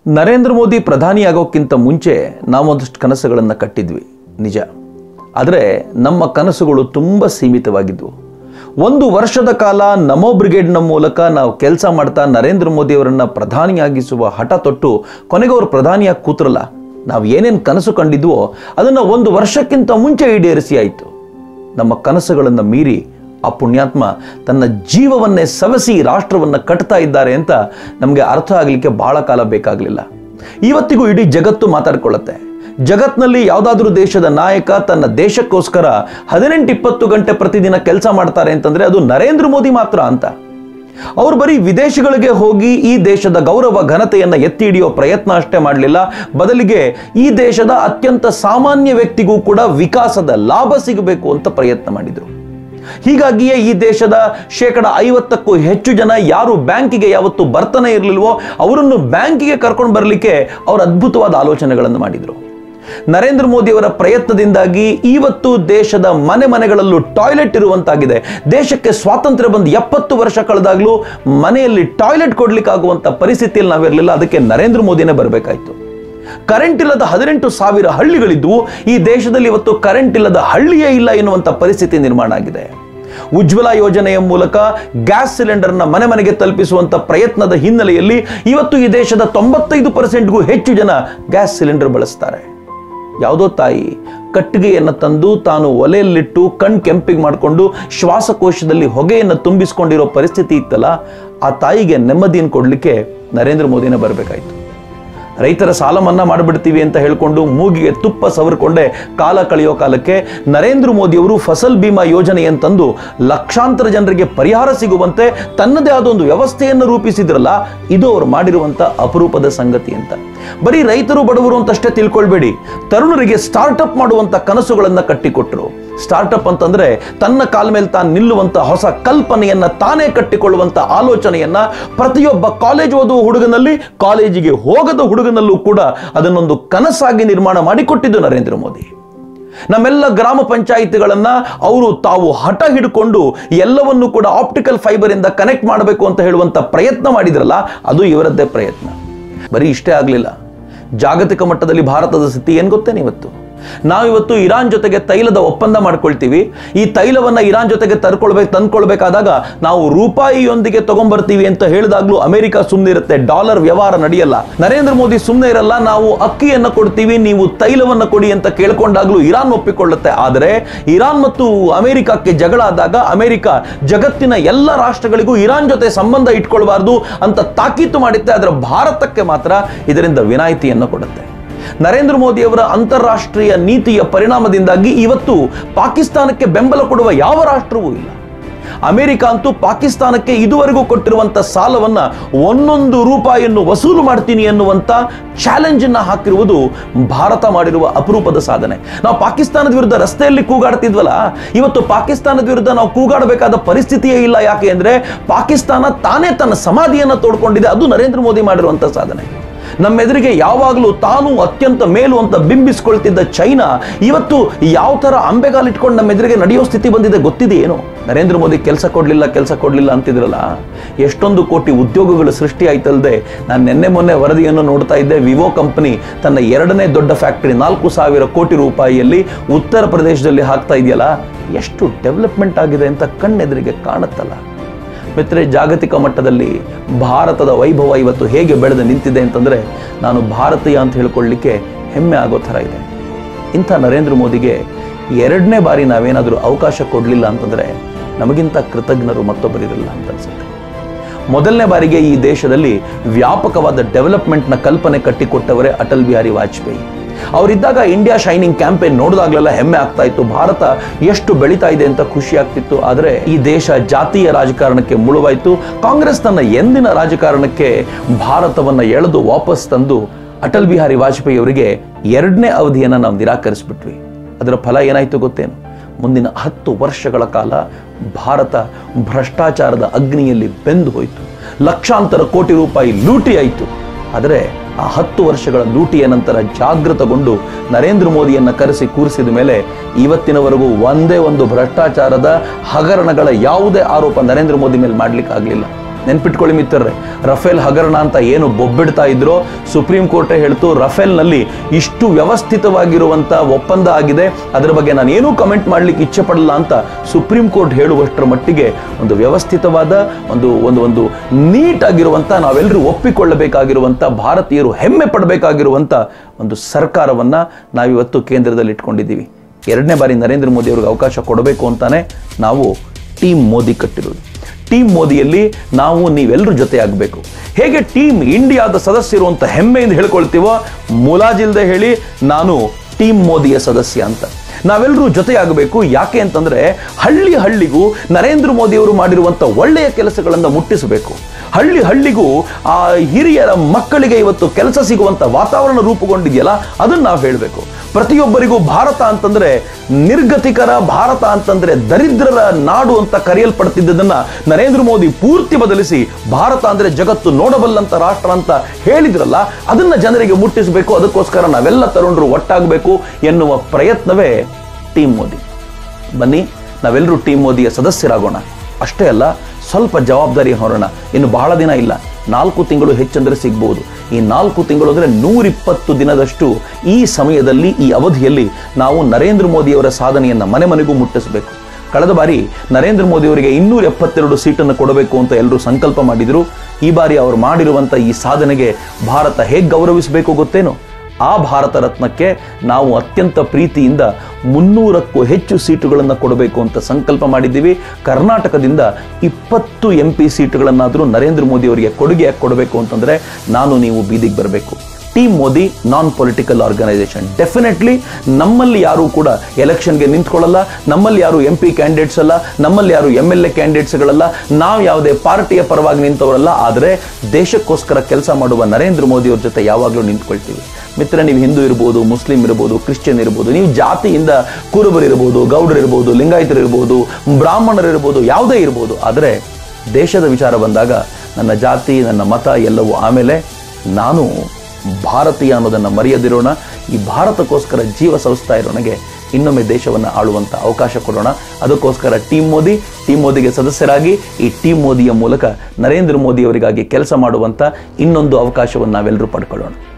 ನರೇಂದ್ರ ಮೋದಿ ಪ್ರಧಾನಿ ಆಗೋಕ್ಕಿಂತ ಮುಂಚೆ ನಾವೊಂದಷ್ಟು ಕನಸುಗಳನ್ನು ಕಟ್ಟಿದ್ವಿ ನಿಜ ಆದರೆ ನಮ್ಮ ಕನಸುಗಳು ತುಂಬ ಸೀಮಿತವಾಗಿದ್ವು ಒಂದು ವರ್ಷದ ಕಾಲ ನಮೋ ಬ್ರಿಗೇಡ್ನ ಮೂಲಕ ನಾವು ಕೆಲಸ ಮಾಡ್ತಾ ನರೇಂದ್ರ ಮೋದಿಯವರನ್ನು ಪ್ರಧಾನಿಯಾಗಿಸುವ ಹಠ ತೊಟ್ಟು ಕೊನೆಗೆ ಅವರು ಪ್ರಧಾನಿಯಾಗಿ ಕೂತ್ರಲ್ಲ ನಾವು ಏನೇನು ಕನಸು ಕಂಡಿದ್ವೋ ಅದನ್ನು ಒಂದು ವರ್ಷಕ್ಕಿಂತ ಮುಂಚೆ ಈಡೇರಿಸಿ ಆಯಿತು ನಮ್ಮ ಕನಸುಗಳನ್ನು ಮೀರಿ ಆ ಪುಣ್ಯಾತ್ಮ ತನ್ನ ಜೀವವನ್ನೇ ಸವಸಿ ರಾಷ್ಟ್ರವನ್ನು ಕಟ್ತಾ ಇದ್ದಾರೆ ಅಂತ ನಮಗೆ ಅರ್ಥ ಆಗಲಿಕ್ಕೆ ಬಹಳ ಕಾಲ ಬೇಕಾಗಲಿಲ್ಲ ಇವತ್ತಿಗೂ ಇಡೀ ಜಗತ್ತು ಮಾತಾಡ್ಕೊಳ್ಳುತ್ತೆ ಜಗತ್ನಲ್ಲಿ ಯಾವುದಾದ್ರೂ ದೇಶದ ನಾಯಕ ತನ್ನ ದೇಶಕ್ಕೋಸ್ಕರ ಹದಿನೆಂಟು ಇಪ್ಪತ್ತು ಗಂಟೆ ಪ್ರತಿದಿನ ಕೆಲಸ ಮಾಡ್ತಾರೆ ಅಂತಂದ್ರೆ ಅದು ನರೇಂದ್ರ ಮೋದಿ ಮಾತ್ರ ಅಂತ ಅವರು ಬರೀ ವಿದೇಶಗಳಿಗೆ ಹೋಗಿ ಈ ದೇಶದ ಗೌರವ ಘನತೆಯನ್ನು ಎತ್ತಿ ಹಿಡಿಯೋ ಪ್ರಯತ್ನ ಅಷ್ಟೇ ಮಾಡಲಿಲ್ಲ ಬದಲಿಗೆ ಈ ದೇಶದ ಅತ್ಯಂತ ಸಾಮಾನ್ಯ ವ್ಯಕ್ತಿಗೂ ಕೂಡ ವಿಕಾಸದ ಲಾಭ ಸಿಗಬೇಕು ಅಂತ ಪ್ರಯತ್ನ ಮಾಡಿದರು ಹೀಗಾಗಿಯೇ ಈ ದೇಶದ ಶೇಕಡ ಐವತ್ತಕ್ಕೂ ಹೆಚ್ಚು ಜನ ಯಾರು ಬ್ಯಾಂಕಿಗೆ ಯಾವತ್ತು ಬರ್ತಾನೆ ಇರಲಿಲ್ವೋ ಅವರನ್ನು ಬ್ಯಾಂಕಿಗೆ ಕರ್ಕೊಂಡು ಬರಲಿಕ್ಕೆ ಅವರು ಅದ್ಭುತವಾದ ಆಲೋಚನೆಗಳನ್ನು ಮಾಡಿದರು ನರೇಂದ್ರ ಮೋದಿಯವರ ಪ್ರಯತ್ನದಿಂದಾಗಿ ಇವತ್ತು ದೇಶದ ಮನೆ ಮನೆಗಳಲ್ಲೂ ಟಾಯ್ಲೆಟ್ ಇರುವಂತಾಗಿದೆ ದೇಶಕ್ಕೆ ಸ್ವಾತಂತ್ರ್ಯ ಬಂದು ಎಪ್ಪತ್ತು ವರ್ಷ ಕಳೆದಾಗಲೂ ಮನೆಯಲ್ಲಿ ಟಾಯ್ಲೆಟ್ ಕೊಡ್ಲಿಕ್ಕಾಗುವಂಥ ಪರಿಸ್ಥಿತಿಯಲ್ಲಿ ನಾವಿರಲಿಲ್ಲ ಅದಕ್ಕೆ ನರೇಂದ್ರ ಮೋದಿನೇ ಬರಬೇಕಾಯ್ತು ಕರೆಂಟ್ ಇಲ್ಲದ ಹದಿನೆಂಟು ಸಾವಿರ ಹಳ್ಳಿಗಳಿದ್ವು ಈ ದೇಶದಲ್ಲಿ ಇವತ್ತು ಕರೆಂಟ್ ಇಲ್ಲದ ಹಳ್ಳಿಯೇ ಇಲ್ಲ ಎನ್ನುವಂಥ ಪರಿಸ್ಥಿತಿ ನಿರ್ಮಾಣ ಆಗಿದೆ ಉಜ್ವಲ ಯೋಜನೆಯ ಮೂಲಕ ಗ್ಯಾಸ್ ಸಿಲಿಂಡರ್ನ ಮನೆ ಮನೆಗೆ ತಲುಪಿಸುವಂತ ಪ್ರಯತ್ನದ ಹಿನ್ನೆಲೆಯಲ್ಲಿ ಇವತ್ತು ಈ ದೇಶದ ತೊಂಬತ್ತೈದು ಪರ್ಸೆಂಟ್ಗೂ ಹೆಚ್ಚು ಜನ ಗ್ಯಾಸ್ ಸಿಲಿಂಡರ್ ಬಳಸ್ತಾರೆ ಯಾವುದೋ ತಾಯಿ ಕಟ್ಟಿಗೆಯನ್ನು ತಂದು ತಾನು ಒಲೆಯಲ್ಲಿಟ್ಟು ಕಣ್ ಕೆಂಪಿಗೆ ಮಾಡಿಕೊಂಡು ಶ್ವಾಸಕೋಶದಲ್ಲಿ ಹೊಗೆಯನ್ನು ತುಂಬಿಸ್ಕೊಂಡಿರೋ ಪರಿಸ್ಥಿತಿ ಇತ್ತಲ್ಲ ಆ ತಾಯಿಗೆ ನೆಮ್ಮದಿಯನ್ನು ಕೊಡಲಿಕ್ಕೆ ನರೇಂದ್ರ ಮೋದಿನೇ ಬರಬೇಕಾಯ್ತು ರೈತರ ಸಾಲ ಮನ್ನಾ ಮಾಡಿಬಿಡ್ತೀವಿ ಅಂತ ಹೇಳ್ಕೊಂಡು ಮೂಗಿಗೆ ತುಪ್ಪ ಸವರ್ಕೊಂಡೆ ಕಾಲ ಕಳೆಯೋ ಕಾಲಕ್ಕೆ ನರೇಂದ್ರ ಮೋದಿಯವರು ಫಸಲ್ ಬಿಮಾ ಯೋಜನೆಯಂತಂದು ಲಕ್ಷಾಂತರ ಜನರಿಗೆ ಪರಿಹಾರ ಸಿಗುವಂತೆ ತನ್ನದೇ ಆದ ಒಂದು ವ್ಯವಸ್ಥೆಯನ್ನು ರೂಪಿಸಿದ್ರಲ್ಲ ಇದು ಅವರು ಮಾಡಿರುವಂತ ಅಪರೂಪದ ಸಂಗತಿ ಅಂತ ಬರೀ ರೈತರು ಬಡವರು ಅಂತಷ್ಟೇ ತಿಳ್ಕೊಳ್ಬೇಡಿ ತರುಣರಿಗೆ ಸ್ಟಾರ್ಟ್ಅಪ್ ಮಾಡುವಂತ ಕನಸುಗಳನ್ನ ಕಟ್ಟಿಕೊಟ್ರು ಸ್ಟಾರ್ಟ್ಅಪ್ ಅಂತಂದ್ರೆ ತನ್ನ ಕಾಲ ಮೇಲೆ ತಾನು ನಿಲ್ಲುವಂತ ಹೊಸ ಕಲ್ಪನೆಯನ್ನ ತಾನೇ ಕಟ್ಟಿಕೊಳ್ಳುವಂತ ಆಲೋಚನೆಯನ್ನ ಪ್ರತಿಯೊಬ್ಬ ಕಾಲೇಜ್ ಓದುವ ಹುಡುಗನಲ್ಲಿ ಕಾಲೇಜಿಗೆ ಹೋಗದ ಹುಡುಗನಲ್ಲೂ ಕೂಡ ಅದನ್ನೊಂದು ಕನಸಾಗಿ ನಿರ್ಮಾಣ ಮಾಡಿಕೊಟ್ಟಿದ್ದು ನರೇಂದ್ರ ಮೋದಿ ನಮ್ಮೆಲ್ಲ ಗ್ರಾಮ ಪಂಚಾಯಿತಿಗಳನ್ನ ಅವರು ತಾವು ಹಠ ಹಿಡ್ಕೊಂಡು ಎಲ್ಲವನ್ನೂ ಕೂಡ ಆಪ್ಟಿಕಲ್ ಫೈಬರ್ ಇಂದ ಕನೆಕ್ಟ್ ಮಾಡಬೇಕು ಅಂತ ಹೇಳುವಂತ ಪ್ರಯತ್ನ ಮಾಡಿದ್ರಲ್ಲ ಅದು ಇವರದ್ದೇ ಪ್ರಯತ್ನ ಬರೀ ಇಷ್ಟೇ ಆಗಲಿಲ್ಲ ಜಾಗತಿಕ ಮಟ್ಟದಲ್ಲಿ ಭಾರತದ ಸ್ಥಿತಿ ಏನು ಗೊತ್ತೇನೆ ಇವತ್ತು ನಾವಿವತ್ತು ಇರಾನ್ ಜೊತೆಗೆ ತೈಲದ ಒಪ್ಪಂದ ಮಾಡ್ಕೊಳ್ತೀವಿ ಈ ತೈಲವನ್ನ ಇರಾನ್ ಜೊತೆಗೆ ತರ್ಕೊಳ್ಬೇಕು ತಂದ್ಕೊಳ್ಬೇಕಾದಾಗ ನಾವು ರೂಪಾಯಿಯೊಂದಿಗೆ ತಗೊಂಡ್ಬರ್ತೀವಿ ಅಂತ ಹೇಳಿದಾಗ್ಲೂ ಅಮೆರಿಕ ಸುಮ್ಮನೆ ಇರುತ್ತೆ ಡಾಲರ್ ವ್ಯವಹಾರ ನಡೆಯಲ್ಲ ನರೇಂದ್ರ ಮೋದಿ ಸುಮ್ಮನೆ ಇರಲ್ಲ ನಾವು ಅಕ್ಕಿಯನ್ನ ಕೊಡ್ತೀವಿ ನೀವು ತೈಲವನ್ನ ಕೊಡಿ ಅಂತ ಕೇಳ್ಕೊಂಡಾಗ್ಲೂ ಇರಾನ್ ಒಪ್ಪಿಕೊಳ್ಳುತ್ತೆ ಆದರೆ ಇರಾನ್ ಮತ್ತು ಅಮೆರಿಕಕ್ಕೆ ಜಗಳ ಆದಾಗ ಅಮೆರಿಕ ಜಗತ್ತಿನ ಎಲ್ಲ ರಾಷ್ಟ್ರಗಳಿಗೂ ಇರಾನ್ ಜೊತೆ ಸಂಬಂಧ ಇಟ್ಕೊಳ್ಬಾರ್ದು ಅಂತ ತಾಕೀತು ಮಾಡುತ್ತೆ ಅದರ ಭಾರತಕ್ಕೆ ಮಾತ್ರ ಇದರಿಂದ ವಿನಾಯಿತಿಯನ್ನು ಕೊಡುತ್ತೆ ನರೇಂದ್ರ ಮೋದಿಯವರ ಅಂತಾರಾಷ್ಟ್ರೀಯ ನೀತಿಯ ಪರಿಣಾಮದಿಂದಾಗಿ ಇವತ್ತು ಪಾಕಿಸ್ತಾನಕ್ಕೆ ಬೆಂಬಲ ಕೊಡುವ ಯಾವ ರಾಷ್ಟ್ರವೂ ಇಲ್ಲ ಅಮೆರಿಕ ಅಂತೂ ಪಾಕಿಸ್ತಾನಕ್ಕೆ ಇದುವರೆಗೂ ಕೊಟ್ಟಿರುವಂತ ಸಾಲವನ್ನ ಒಂದೊಂದು ರೂಪಾಯಿಯನ್ನು ವಸೂಲು ಮಾಡ್ತೀನಿ ಎನ್ನುವಂತ ಚಾಲೆಂಜ್ ಅನ್ನ ಹಾಕಿರುವುದು ಭಾರತ ಮಾಡಿರುವ ಅಪರೂಪದ ಸಾಧನೆ ನಾವು ಪಾಕಿಸ್ತಾನದ ವಿರುದ್ಧ ರಸ್ತೆಯಲ್ಲಿ ಕೂಗಾಡ್ತಿದ್ವಲ್ಲ ಇವತ್ತು ಪಾಕಿಸ್ತಾನದ ವಿರುದ್ಧ ನಾವು ಕೂಗಾಡಬೇಕಾದ ಪರಿಸ್ಥಿತಿಯೇ ಇಲ್ಲ ಯಾಕೆ ಅಂದ್ರೆ ಪಾಕಿಸ್ತಾನ ತಾನೇ ತನ್ನ ಸಮಾಧಿಯನ್ನ ತೋಡ್ಕೊಂಡಿದೆ ಅದು ನರೇಂದ್ರ ಮೋದಿ ಮಾಡಿರುವಂತ ಸಾಧನೆ ನಮ್ಮೆದುರಿಗೆ ಯಾವಾಗಲೂ ತಾನು ಅತ್ಯಂತ ಮೇಲು ಅಂತ ಬಿಂಬಿಸ್ಕೊಳ್ತಿದ್ದ ಚೈನಾ ಇವತ್ತು ಯಾವ ತರ ಅಂಬೆಗಾಲಿಟ್ಕೊಂಡು ನಮ್ಮ ಎದುರಿಗೆ ನಡೆಯೋ ಸ್ಥಿತಿ ಬಂದಿದೆ ಗೊತ್ತಿದೆ ಏನು ನರೇಂದ್ರ ಮೋದಿ ಕೆಲಸ ಕೊಡ್ಲಿಲ್ಲ ಕೆಲಸ ಕೊಡ್ಲಿಲ್ಲ ಅಂತಿದ್ರಲ್ಲ ಎಷ್ಟೊಂದು ಕೋಟಿ ಉದ್ಯೋಗಗಳು ಸೃಷ್ಟಿ ಆಯ್ತಲ್ದೆ ನಾನು ನಿನ್ನೆ ಮೊನ್ನೆ ವರದಿಯನ್ನು ನೋಡ್ತಾ ಇದ್ದೆ ವಿವೋ ಕಂಪನಿ ತನ್ನ ಎರಡನೇ ದೊಡ್ಡ ಫ್ಯಾಕ್ಟರಿ ನಾಲ್ಕು ಸಾವಿರ ಕೋಟಿ ರೂಪಾಯಿಯಲ್ಲಿ ಉತ್ತರ ಪ್ರದೇಶದಲ್ಲಿ ಹಾಕ್ತಾ ಇದೆಯಲ್ಲ ಎಷ್ಟು ಡೆವಲಪ್ಮೆಂಟ್ ಆಗಿದೆ ಅಂತ ಕಣ್ಣೆದುರಿಗೆ ಕಾಣುತ್ತಲ್ಲ ಮಿತ್ರೆ ಜಾಗತಿಕ ಮಟ್ಟದಲ್ಲಿ ಭಾರತದ ವೈಭವ ಇವತ್ತು ಹೇಗೆ ಬೆಳೆದು ನಿಂತಿದೆ ಅಂತಂದರೆ ನಾನು ಭಾರತೀಯ ಅಂತ ಹೇಳ್ಕೊಳ್ಳಿಕ್ಕೆ ಹೆಮ್ಮೆ ಆಗೋ ಥರ ಇದೆ ಇಂಥ ನರೇಂದ್ರ ಮೋದಿಗೆ ಎರಡನೇ ಬಾರಿ ನಾವೇನಾದರೂ ಅವಕಾಶ ಕೊಡಲಿಲ್ಲ ಅಂತಂದರೆ ನಮಗಿಂತ ಕೃತಜ್ಞರು ಮತ್ತೊಬ್ಬರಿರಲ್ಲ ಅಂತ ಅನ್ಸುತ್ತೆ ಮೊದಲನೇ ಬಾರಿಗೆ ಈ ದೇಶದಲ್ಲಿ ವ್ಯಾಪಕವಾದ ಡೆವಲಪ್ಮೆಂಟ್ನ ಕಲ್ಪನೆ ಕಟ್ಟಿಕೊಟ್ಟವರೇ ಅಟಲ್ ಬಿಹಾರಿ ವಾಜಪೇಯಿ ಅವರಿದ್ದಾಗ ಇಂಡಿಯಾ ಶೈನಿಂಗ್ ಕ್ಯಾಂಪೇನ್ ನೋಡಿದಾಗಲೆಲ್ಲ ಹೆಮ್ಮೆ ಆಗ್ತಾ ಇತ್ತು ಭಾರತ ಎಷ್ಟು ಬೆಳೀತಾ ಇದೆ ಅಂತ ಖುಷಿ ಆಗ್ತಿತ್ತು ಆದರೆ ಈ ದೇಶ ಜಾತೀಯ ರಾಜಕಾರಣಕ್ಕೆ ಮುಳುವಾಯಿತು ಕಾಂಗ್ರೆಸ್ ತನ್ನ ಎಂದಿನ ರಾಜಕಾರಣಕ್ಕೆ ಭಾರತವನ್ನು ಎಳೆದು ವಾಪಸ್ ತಂದು ಅಟಲ್ ಬಿಹಾರಿ ವಾಜಪೇಯಿ ಅವರಿಗೆ ಎರಡನೇ ಅವಧಿಯನ್ನು ನಾವು ನಿರಾಕರಿಸ್ಬಿಟ್ವಿ ಅದರ ಫಲ ಏನಾಯಿತು ಗೊತ್ತೇನು ಮುಂದಿನ ಹತ್ತು ವರ್ಷಗಳ ಕಾಲ ಭಾರತ ಭ್ರಷ್ಟಾಚಾರದ ಅಗ್ನಿಯಲ್ಲಿ ಬೆಂದು ಹೋಯಿತು ಲಕ್ಷಾಂತರ ಕೋಟಿ ರೂಪಾಯಿ ಲೂಟಿ ಆಯಿತು ಆದರೆ ಆ ಹತ್ತು ವರ್ಷಗಳ ಲೂಟಿಯ ನಂತರ ಜಾಗೃತಗೊಂಡು ನರೇಂದ್ರ ಮೋದಿಯನ್ನು ಕರೆಸಿ ಕೂರಿಸಿದ ಮೇಲೆ ಇವತ್ತಿನವರೆಗೂ ಒಂದೇ ಒಂದು ಭ್ರಷ್ಟಾಚಾರದ ಹಗರಣಗಳ ಯಾವುದೇ ಆರೋಪ ನರೇಂದ್ರ ಮೋದಿ ಮೇಲೆ ಮಾಡ್ಲಿಕ್ಕೆ ಆಗಲಿಲ್ಲ ನೆನ್ಪಿಟ್ಕೊಳ್ಳಿ ಮಿತ್ರರೇ ರಫೇಲ್ ಹಗರಣ ಅಂತ ಏನು ಬೊಬ್ಬಿಡ್ತಾ ಇದ್ರೋ ಸುಪ್ರೀಂ ಕೋರ್ಟೇ ಹೇಳ್ತು ರಫೇಲ್ನಲ್ಲಿ ಇಷ್ಟು ವ್ಯವಸ್ಥಿತವಾಗಿರುವಂಥ ಒಪ್ಪಂದ ಆಗಿದೆ ಅದರ ಬಗ್ಗೆ ನಾನು ಏನೂ ಕಮೆಂಟ್ ಮಾಡ್ಲಿಕ್ಕೆ ಇಚ್ಛೆ ಪಡಲ್ಲ ಅಂತ ಸುಪ್ರೀಂ ಕೋರ್ಟ್ ಹೇಳುವಷ್ಟರ ಮಟ್ಟಿಗೆ ಒಂದು ವ್ಯವಸ್ಥಿತವಾದ ಒಂದು ಒಂದು ಒಂದು ನೀಟ್ ಆಗಿರುವಂಥ ನಾವೆಲ್ಲರೂ ಒಪ್ಪಿಕೊಳ್ಳಬೇಕಾಗಿರುವಂಥ ಭಾರತೀಯರು ಹೆಮ್ಮೆ ಪಡಬೇಕಾಗಿರುವಂಥ ಒಂದು ಸರ್ಕಾರವನ್ನ ನಾವಿವತ್ತು ಕೇಂದ್ರದಲ್ಲಿ ಇಟ್ಕೊಂಡಿದ್ದೀವಿ ಎರಡನೇ ಬಾರಿ ನರೇಂದ್ರ ಮೋದಿ ಅವರಿಗೆ ಅವಕಾಶ ಕೊಡಬೇಕು ಅಂತಾನೆ ನಾವು ಟೀಮ್ ಮೋದಿ ಕಟ್ಟಿರೋದು ಟೀಮ್ ಮೋದಿಯಲ್ಲಿ ನಾವು ನೀವೆಲ್ಲರೂ ಜೊತೆ ಆಗಬೇಕು ಹೇಗೆ ಟೀಮ್ ಇಂಡಿಯಾದ ಸದಸ್ಯರು ಅಂತ ಹೆಮ್ಮೆಯಿಂದ ಹೇಳ್ಕೊಳ್ತೀವೋ ಮುಲಾಜಿಲ್ದೆ ಹೇಳಿ ನಾನು ಟೀಮ್ ಮೋದಿಯ ಸದಸ್ಯ ಅಂತ ನಾವೆಲ್ಲರೂ ಜೊತೆಯಾಗಬೇಕು ಯಾಕೆ ಅಂತಂದ್ರೆ ಹಳ್ಳಿ ಹಳ್ಳಿಗೂ ನರೇಂದ್ರ ಮೋದಿ ಅವರು ಮಾಡಿರುವಂಥ ಒಳ್ಳೆಯ ಕೆಲಸಗಳನ್ನು ಮುಟ್ಟಿಸಬೇಕು ಹಳ್ಳಿ ಹಳ್ಳಿಗೂ ಆ ಹಿರಿಯರ ಮಕ್ಕಳಿಗೆ ಇವತ್ತು ಕೆಲಸ ಸಿಗುವಂತ ವಾತಾವರಣ ರೂಪುಗೊಂಡಿದೆಯಲ್ಲ ಅದನ್ನ ನಾವು ಹೇಳಬೇಕು ಪ್ರತಿಯೊಬ್ಬರಿಗೂ ಭಾರತ ಅಂತಂದ್ರೆ ನಿರ್ಗತಿಕರ ಭಾರತ ಅಂತಂದ್ರೆ ದರಿದ್ರರ ನಾಡು ಅಂತ ಕರೆಯಲ್ಪಡ್ತಿದ್ದದನ್ನ ನರೇಂದ್ರ ಮೋದಿ ಪೂರ್ತಿ ಬದಲಿಸಿ ಭಾರತ ಅಂದ್ರೆ ಜಗತ್ತು ನೋಡಬಲ್ಲಂತ ರಾಷ್ಟ್ರ ಅಂತ ಹೇಳಿದ್ರಲ್ಲ ಅದನ್ನ ಜನರಿಗೆ ಮುಟ್ಟಿಸಬೇಕು ಅದಕ್ಕೋಸ್ಕರ ನಾವೆಲ್ಲ ತರುಣರು ಒಟ್ಟಾಗಬೇಕು ಎನ್ನುವ ಪ್ರಯತ್ನವೇ ಟೀಮ್ ಮೋದಿ ಬನ್ನಿ ನಾವೆಲ್ಲರೂ ಟೀಮ್ ಮೋದಿಯ ಸದಸ್ಯರಾಗೋಣ ಅಷ್ಟೇ ಅಲ್ಲ ಸ್ವಲ್ಪ ಜವಾಬ್ದಾರಿ ಹೊರೋಣ ಇನ್ನು ಬಹಳ ದಿನ ಇಲ್ಲ ನಾಲ್ಕು ತಿಂಗಳು ಹೆಚ್ಚಂದ್ರೆ ಸಿಗ್ಬೋದು ಈ ನಾಲ್ಕು ತಿಂಗಳು ಅಂದರೆ ನೂರಿಪ್ಪತ್ತು ದಿನದಷ್ಟು ಈ ಸಮಯದಲ್ಲಿ ಈ ಅವಧಿಯಲ್ಲಿ ನಾವು ನರೇಂದ್ರ ಮೋದಿಯವರ ಸಾಧನೆಯನ್ನು ಮನೆ ಮನೆಗೂ ಮುಟ್ಟಿಸಬೇಕು ಕಳೆದ ಬಾರಿ ನರೇಂದ್ರ ಮೋದಿ ಅವರಿಗೆ ಇನ್ನೂರ ಎಪ್ಪತ್ತೆರಡು ಸೀಟನ್ನು ಕೊಡಬೇಕು ಅಂತ ಎಲ್ಲರೂ ಸಂಕಲ್ಪ ಮಾಡಿದರು ಈ ಬಾರಿ ಅವರು ಮಾಡಿರುವಂಥ ಈ ಸಾಧನೆಗೆ ಭಾರತ ಹೇಗೆ ಗೌರವಿಸಬೇಕು ಗೊತ್ತೇನು ಆ ಭಾರತ ರತ್ನಕ್ಕೆ ನಾವು ಅತ್ಯಂತ ಪ್ರೀತಿಯಿಂದ ಮುನ್ನೂರಕ್ಕೂ ಹೆಚ್ಚು ಸೀಟುಗಳನ್ನು ಕೊಡಬೇಕು ಅಂತ ಸಂಕಲ್ಪ ಮಾಡಿದ್ದೀವಿ ಕರ್ನಾಟಕದಿಂದ ಇಪ್ಪತ್ತು ಎಂ ಪಿ ಸೀಟುಗಳನ್ನಾದರೂ ನರೇಂದ್ರ ಮೋದಿ ಅವರಿಗೆ ಕೊಡುಗೆಯಾಗಿ ಕೊಡಬೇಕು ಅಂತಂದರೆ ನಾನು ನೀವು ಬೀದಿಗೆ ಬರಬೇಕು team Modi non political organisation definitely ನಮ್ಮಲ್ಲಿ ಯಾರು ಕೂಡ ಎಲೆಕ್ಷನ್ಗೆ ನಿಂತ್ಕೊಳ್ಳಲ್ಲ ನಮ್ಮಲ್ಲಿ ಯಾರು ಎಂ ಪಿ ಕ್ಯಾಂಡಿಡೇಟ್ಸ್ ಅಲ್ಲ ನಮ್ಮಲ್ಲಿ ಯಾರು ಎಮ್ ಎಲ್ ಎ ಕ್ಯಾಂಡಿಡೇಟ್ಸ್ಗಳಲ್ಲ ನಾವು ಯಾವುದೇ ಪಾರ್ಟಿಯ ಪರವಾಗಿ ನಿಂತವರಲ್ಲ ಆದರೆ ದೇಶಕ್ಕೋಸ್ಕರ ಕೆಲಸ ಮಾಡುವ ನರೇಂದ್ರ ಮೋದಿ ಅವ್ರ ಜೊತೆ ಯಾವಾಗಲೂ ನಿಂತ್ಕೊಳ್ತೀವಿ ಮಿತ್ರ ನೀವು ಹಿಂದೂ ಇರ್ಬೋದು ಮುಸ್ಲಿಂ ಇರ್ಬೋದು ಕ್ರಿಶ್ಚಿಯನ್ ಇರ್ಬೋದು ನೀವು ಜಾತಿಯಿಂದ ಕುರುಬರಿರ್ಬೋದು ಗೌಡರಿರ್ಬೋದು ಲಿಂಗಾಯತರಿರ್ಬೋದು ಬ್ರಾಹ್ಮಣರಿರ್ಬೋದು ಯಾವುದೇ ಇರ್ಬೋದು ಆದರೆ ದೇಶದ ವಿಚಾರ ಬಂದಾಗ ನನ್ನ ಜಾತಿ ನನ್ನ ಮತ ಎಲ್ಲವೂ ಆಮೇಲೆ ನಾನು ಭಾರತೀಯ ಅನ್ನೋದನ್ನು ಮರೆಯದಿರೋಣ ಈ ಭಾರತಕ್ಕೋಸ್ಕರ ಜೀವ ಸವಿಸ್ತಾ ಇರೋನಿಗೆ ಇನ್ನೊಮ್ಮೆ ದೇಶವನ್ನು ಆಳುವಂಥ ಅವಕಾಶ ಕೊಡೋಣ ಅದಕ್ಕೋಸ್ಕರ ಟೀಮ್ ಮೋದಿ ಟೀಮ್ ಮೋದಿಗೆ ಸದಸ್ಯರಾಗಿ ಈ ಟೀಮ್ ಮೋದಿಯ ಮೂಲಕ ನರೇಂದ್ರ ಮೋದಿ ಅವರಿಗಾಗಿ ಕೆಲಸ ಮಾಡುವಂಥ ಇನ್ನೊಂದು ಅವಕಾಶವನ್ನು ನಾವೆಲ್ಲರೂ ಪಡ್ಕೊಳ್ಳೋಣ